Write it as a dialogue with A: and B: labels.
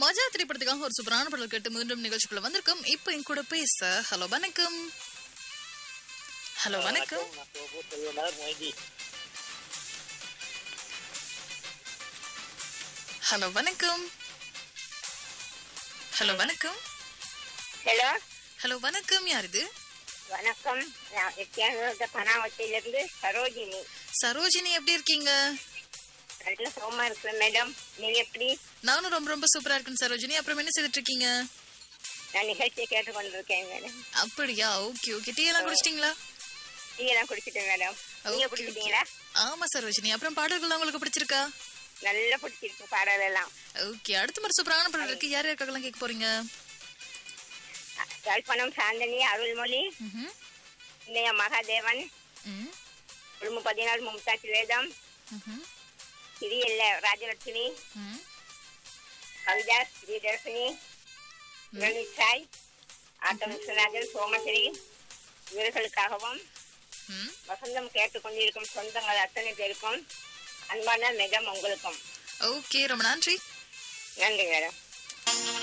A: ராஜா திரைப்படத்துக்காக ஒரு சூப்பரான பாடல் கேட்டு மீண்டும் நிகழ்ச்சிக்குள்ள வந்திருக்கும் இப்போ என் கூட பேச ஹலோ வணக்கம் ஹலோ வணக்கம்
B: நான் சோபு செல்வனார் மொய்தி
A: ஹலோ வணக்கம் ஹலோ வணக்கம்
C: ஹலோ
A: ஹலோ வணக்கம் யார் இது
C: வணக்கம் நான் வித்தியாச பனாவத்திலிருந்து சரோஜினி
A: சரோஜினி எப்படி இருக்கீங்க
C: நல்ல சோமா இருக்கிறேன் மேடம் நீங்க எப்படி
A: நானும் ரொம்ப ரொம்ப சூப்பரா இருக்கேன் சரோஜினி அப்புறம் என்ன செய்துட்டு இருக்கீங்க
C: நான் நிகழ்ச்சியை கேட்டுக்கொண்டிருக்கேன் மேடம்
A: அப்படியா ஓகே ஓகே டீ எல்லாம் குடிச்சிட்டீங்களா
C: டீ எல்லாம் குடிச்சிட்டேன் மேடம் நீங்க
A: Okay,
C: குடிச்சிட்டீங்களா
A: ஆமா சரோஜினி அப்புறம் பாடல்கள் உங்களுக்கு பிடிச்சிருக்கா
C: நல்லா பிடிச்சிருக்கு பாடல் எல்லாம்
A: ஓகே அடுத்த மாதிரி சூப்பரான பாடல் இருக்கு யார் யாருக்காகலாம் கேட்க போறீங்க
C: யாழ்ப்பாணம் சாந்தனி அருள்மொழி
A: ம்ஹும்.
C: இளைய மகாதேவன்
A: ம்,
C: குடும்ப பதினாலு மும்தாஜ் வேதம்
A: ம்ஹும்,
C: சிறியல்ல ராஜலட்சுமி
A: ம்.
C: கவிதா ஸ்ரீதர்ஷினி லலித் சாய் ஆட்டம் விஸ்வநாதன் சோமஸ்ரீ இவர்களுக்காகவும்
A: ம்.
C: வசந்தம் கேட்டுக்கொண்டிருக்கும் சொந்தங்கள் அத்தனை பேருக்கும் அன்பான மேடம் உங்களுக்கும்
A: ஓகே ரொம்ப நன்றி
C: நன்றி மேடம்